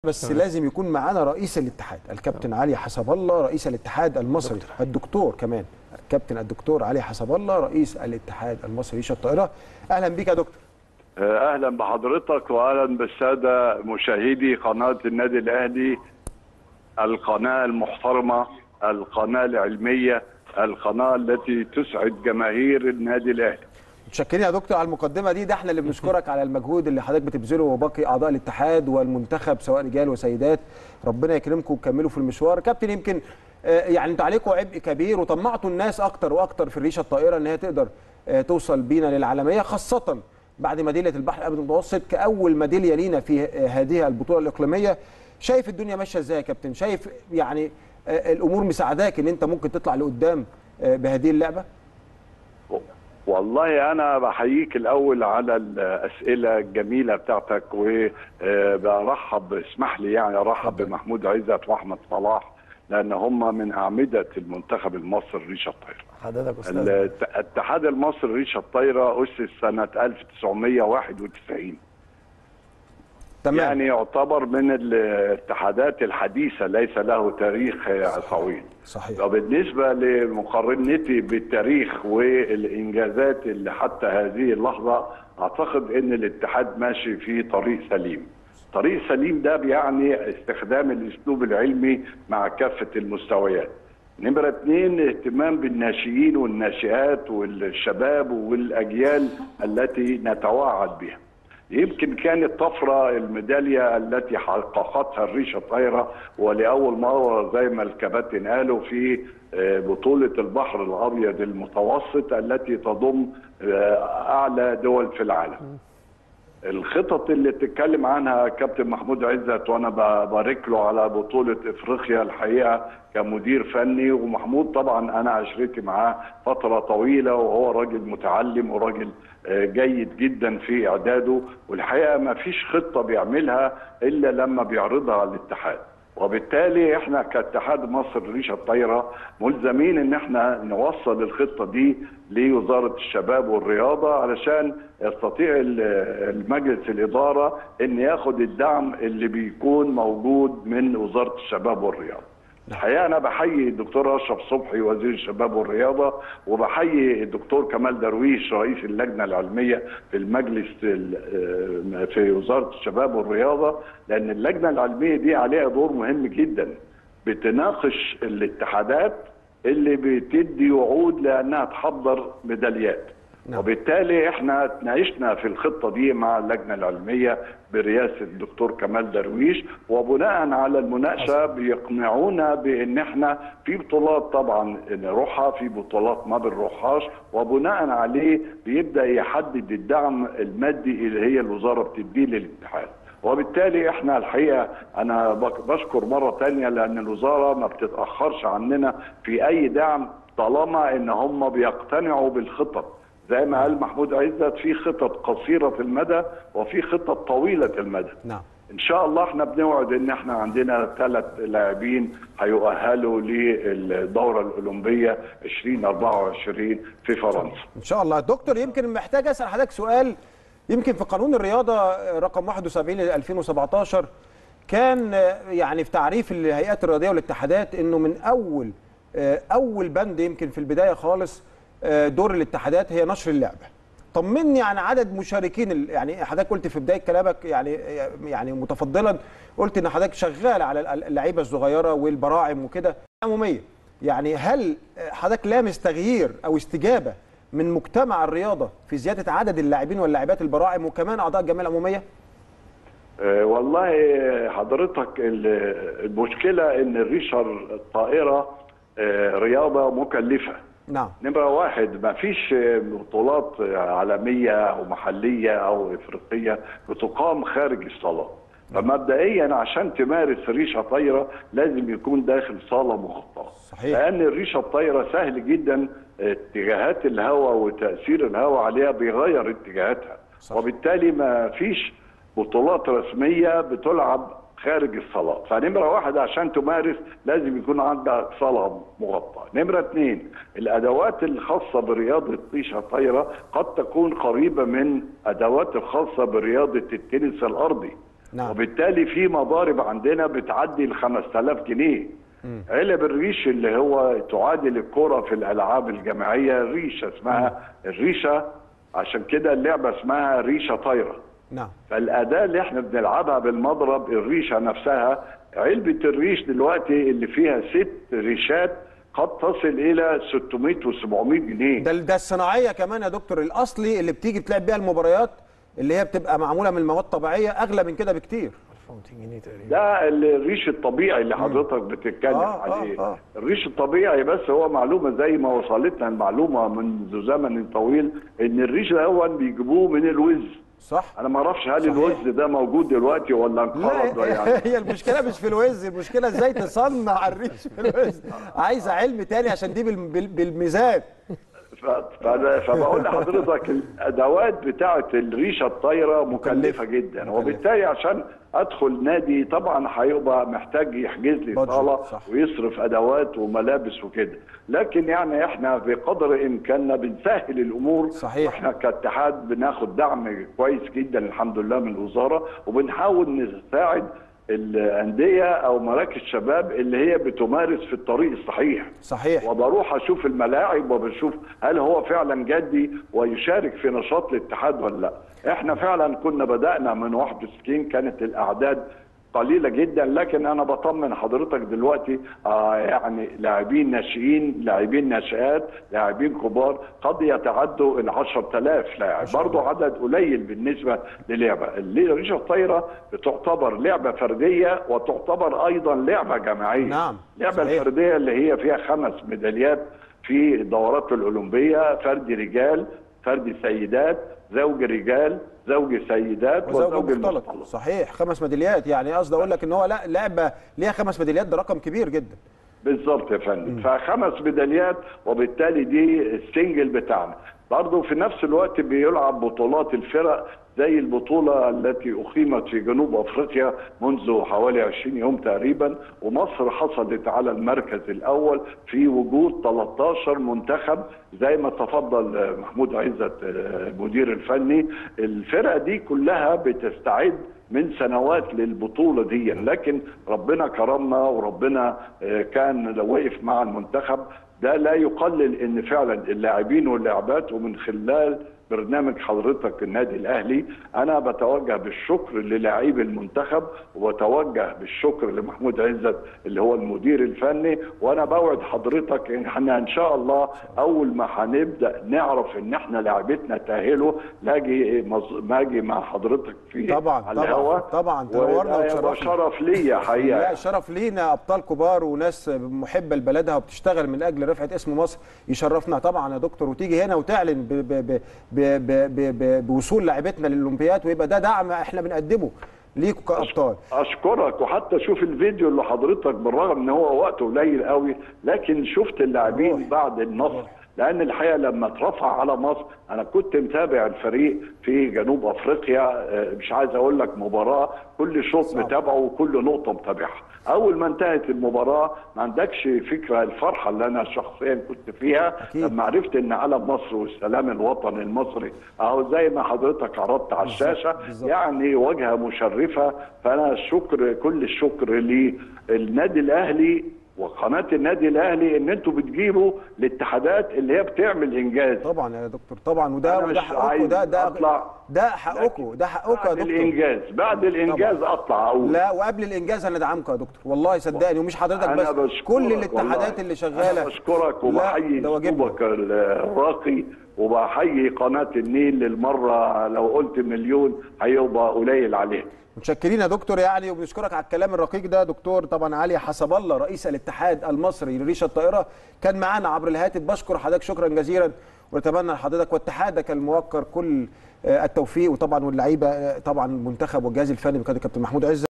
بس لازم يكون معانا رئيس الاتحاد الكابتن علي حسب الله رئيس الاتحاد المصري الدكتور كمان الكابتن الدكتور علي حسب الله رئيس الاتحاد المصري للشط الطائره اهلا بيك يا دكتور اهلا بحضرتك واهلا بالساده مشاهدي قناه النادي الاهلي القناه المحترمه القناه العلميه القناه التي تسعد جماهير النادي الاهلي متشكرين يا دكتور على المقدمه دي ده احنا اللي بنشكرك على المجهود اللي حضرتك بتبذله وباقي اعضاء الاتحاد والمنتخب سواء رجال وسيدات ربنا يكرمكم وكملوا في المشوار كابتن يمكن آه، يعني انتوا عليكم عبء كبير وطمعتوا الناس اكتر واكتر في الريشه الطائره ان هي تقدر آه، توصل بينا للعالميه خاصه بعد ميداليه البحر الابيض المتوسط كاول ميداليه لينا في آه، هذه البطوله الاقليميه شايف الدنيا ماشيه ازاي يا كابتن شايف يعني آه، الامور مساعداك ان انت ممكن تطلع لقدام آه، بهذه اللعبه والله انا بحييك الاول على الاسئله الجميله بتاعتك وبرحب اسمح لي يعني ارحب بمحمود عزت واحمد صلاح لان هم من اعمده المنتخب المصري ريشه الطايره حضرتك استاذ الت- الاتحاد المصري ريشه الطايره اسس سنه 1991 تمام يعني يعتبر من الاتحادات الحديثه ليس له تاريخ طويل صحيح وبالنسبة لمقارنتي بالتاريخ والإنجازات اللي حتى هذه اللحظة أعتقد أن الاتحاد ماشي في طريق سليم طريق سليم ده بيعني استخدام الأسلوب العلمي مع كافة المستويات نمرة اثنين اهتمام بالناشئين والناشئات والشباب والأجيال التي نتوعد بها يمكن كانت طفرة الميدالية التي حققتها الريشة الطايرة ولأول مرة زي ما الكباتن قالوا في آه، بطولة البحر الأبيض المتوسط التي تضم آه، أعلى دول في العالم الخطط اللي تتكلم عنها كابتن محمود عزت وانا ببارك له على بطوله افريقيا الحقيقه كمدير فني ومحمود طبعا انا عشرتي معاه فتره طويله وهو راجل متعلم وراجل آه، جيد جدا في اعداده والحقيقه ما فيش خطه بيعملها الا لما بيعرضها على الاتحاد وبالتالي احنا كاتحاد مصر ريشه الطايره ملزمين ان احنا نوصل الخطه دي لوزاره الشباب والرياضه علشان يستطيع ال- المجلس الاداره ان ياخد الدعم اللي بيكون موجود من وزاره الشباب والرياضه. الحقيقه انا بحيي الدكتور اشرف صبحي وزير الشباب والرياضه وبحيي الدكتور كمال درويش رئيس اللجنه العلميه في المجلس ال- في وزاره الشباب والرياضه لان اللجنه العلميه دي عليها دور مهم جدا بتناقش الاتحادات اللي بتدي وعود لانها تحضر ميداليات نعم. وبالتالي احنا تناقشنا في الخطه دي مع اللجنه العلميه برئاسه الدكتور كمال درويش وبناء على المناقشه بيقنعونا بان احنا في بطولات طبعا نروحها في بطولات ما بنروحهاش وبناء عليه بيبدا يحدد الدعم المادي اللي هي الوزاره بتديه للاتحاد وبالتالي احنا الحقيقه انا بك- بشكر مره تانية لان الوزاره ما بتتاخرش عننا في اي دعم طالما ان هم بيقتنعوا بالخطط زي ما قال محمود عزت في خطط قصيره المدى وفي خطط طويله المدى نعم ان شاء الله احنا بنوعد ان احنا عندنا ثلاث لاعبين هيؤهلوا للدوره الاولمبيه 2024 في فرنسا ان شاء الله دكتور يمكن محتاج اسال حضرتك سؤال يمكن في قانون الرياضه رقم 71 ل 2017 كان يعني في تعريف الهيئات الرياضيه والاتحادات انه من اول اول بند يمكن في البدايه خالص دور الاتحادات هي نشر اللعبه طمني عن عدد مشاركين ال- يعني حضرتك قلت في بدايه كلامك يعني يعني متفضلا قلت ان حضرتك شغال على اللعيبه الصغيره والبراعم وكده عموميه يعني هل حضرتك لامس تغيير او استجابه من مجتمع الرياضه في زياده عدد اللاعبين واللاعبات البراعم وكمان اعضاء الجمعيه العموميه؟ آه، والله حضرتك ال- المشكله ان الريشه الطائره آه، رياضه مكلفه نعم نمرة واحد ما فيش بطولات عالمية أو محلية أو إفريقية بتقام خارج الصالة فمبدئيا عشان تمارس ريشة طايرة لازم يكون داخل صالة مغطاة صحيح. لأن الريشة الطايرة سهل جدا اتجاهات الهواء وتأثير الهواء عليها بيغير اتجاهاتها صح. وبالتالي ما فيش بطولات رسمية بتلعب خارج الصلاة فنمرة واحد عشان تمارس لازم يكون عندك صلاة مغطاة نمرة اثنين الأدوات الخاصة برياضة ريشة طايرة قد تكون قريبة من أدوات الخاصة برياضة التنس الأرضي نعم. وبالتالي في مضارب عندنا بتعدي ال 5000 جنيه علب الريش اللي هو تعادل الكرة في الألعاب الجماعية ريشة اسمها الريشة عشان كده اللعبة اسمها ريشة طايرة نعم فالأداة اللي احنا بنلعبها بالمضرب الريشة نفسها علبة الريش دلوقتي اللي فيها ست ريشات قد تصل إلى 600 و700 جنيه ده ده الصناعيه كمان يا دكتور الاصلي اللي بتيجي بتلعب بيها المباريات اللي هي بتبقى معموله من مواد طبيعيه اغلى من كده بكتير 1200 جنيه تقريبا ده الريش الطبيعي اللي حضرتك بتتكلم آه، آه، عليه آه. الريش الطبيعي بس هو معلومه زي ما وصلتنا المعلومه منذ زمن طويل ان الريش الاول بيجيبوه من الوز صح انا ما اعرفش هل صحيح. الوز ده موجود دلوقتي ولا انقرض لا يعني هي المشكله مش في الوز المشكله ازاي تصنع الريش في الوز عايزه علم تاني عشان دي بال- بال- بالميزان ف- فأنا- فبقول لحضرتك الادوات بتاعه الريشه الطايره مكلفه جدا مكلفة. وبالتالي عشان ادخل نادي طبعا هيبقى محتاج يحجز لي بادجت، صاله صح. ويصرف ادوات وملابس وكده لكن يعني احنا بقدر امكاننا بنسهل الامور صحيح. واحنا كاتحاد بناخد دعم كويس جدا الحمد لله من الوزاره وبنحاول نساعد الانديه او مراكز الشباب اللي هي بتمارس في الطريق الصحيح صحيح وبروح اشوف الملاعب وبشوف هل هو فعلا جدي ويشارك في نشاط الاتحاد ولا لا احنا فعلا كنا بدانا من 61 كانت الاعداد قليله جدا لكن انا بطمن حضرتك دلوقتي آه يعني لاعبين ناشئين لاعبين ناشئات لاعبين كبار قد يتعدوا ال 10000 لاعب برضه عدد قليل بالنسبه للعبه الريشه الطايره بتعتبر لعبه فرديه وتعتبر ايضا لعبه جماعيه نعم، اللعبه صحيح. الفرديه اللي هي فيها خمس ميداليات في الدورات الاولمبيه فرد رجال فرد سيدات زوج رجال زوج سيدات وزوج وزوج مختلط المختلط صحيح خمس ميداليات يعني قصدي اقول لك ان هو لا لعبه ليها خمس ميداليات ده رقم كبير جدا بالظبط يا فندم فخمس ميداليات وبالتالي دي السنجل بتاعنا برضه في نفس الوقت بيلعب بطولات الفرق زي البطولة التي أقيمت في جنوب أفريقيا منذ حوالي 20 يوم تقريبا ومصر حصلت على المركز الأول في وجود 13 منتخب زي ما تفضل آه، محمود عزت آه، المدير الفني الفرق دي كلها بتستعد من سنوات للبطولة دي لكن ربنا كرمنا وربنا آه، كان لو وقف مع المنتخب ده لا يقلل ان فعلا اللاعبين واللاعبات ومن خلال برنامج حضرتك النادي الاهلي انا بتوجه بالشكر للاعبي المنتخب وبتوجه بالشكر لمحمود عزت اللي هو المدير الفني وانا بوعد حضرتك ان احنا ان شاء الله اول ما هنبدا نعرف ان احنا لعبتنا تاهلوا لاجي مز- ماجي مع حضرتك في طبعاً، على طبعاً، الهوا طبعاً، تنورنا وده يبقى وتشرفنا. شرف ليا حقيقه لا شرف لينا ابطال كبار وناس محبه لبلدها وبتشتغل من اجل رفعه اسم مصر يشرفنا طبعا يا دكتور وتيجي هنا وتعلن ب ب ب ب ب ب ب بوصول لاعبتنا للاولمبياد ويبقى ده دعم احنا بنقدمه ليكوا كابطال اشكرك وحتى شوف الفيديو اللي حضرتك بالرغم ان هو وقته قليل قوي لكن شفت اللاعبين بعد النصر لان الحقيقه لما اترفع على مصر انا كنت متابع الفريق في جنوب افريقيا آه، مش عايز اقول لك مباراه كل شوط صعب. متابعه وكل نقطه متابعها اول ما انتهت المباراه ما عندكش فكره الفرحه اللي انا شخصيا كنت فيها أكيد. لما عرفت ان علم مصر والسلام الوطني المصري اهو زي ما حضرتك عرضت على الشاشه بالظبط. يعني واجهه مشرفه فانا الشكر كل الشكر للنادي الاهلي وقناه النادي الاهلي ان انتوا بتجيبوا الاتحادات اللي هي بتعمل انجاز طبعا يا دكتور طبعا وده أنا وده مش حقكم عايز ده ده أطلع. ده حقكم ده حقكم يا بعد دكتور الانجاز بعد الانجاز اطلع اقول لا وقبل الانجاز هندعمكم يا دكتور والله صدقني ومش حضرتك أنا بس بشكرك كل الاتحادات والله. اللي شغاله أنا بشكرك لا، وبحيي ده واجبنا. اسلوبك الراقي وبحيي قناه النيل للمره لو قلت مليون هيبقى قليل عليها متشكرين يا دكتور يعني وبنشكرك على الكلام الرقيق ده دكتور طبعا علي حسب الله رئيس الاتحاد المصري لريشه الطائره كان معانا عبر الهاتف بشكر حضرتك شكرا جزيلا ونتمنى لحضرتك واتحادك الموقر كل آه، التوفيق وطبعا واللعيبه آه، طبعا المنتخب والجهاز الفني بقياده كابتن محمود عزه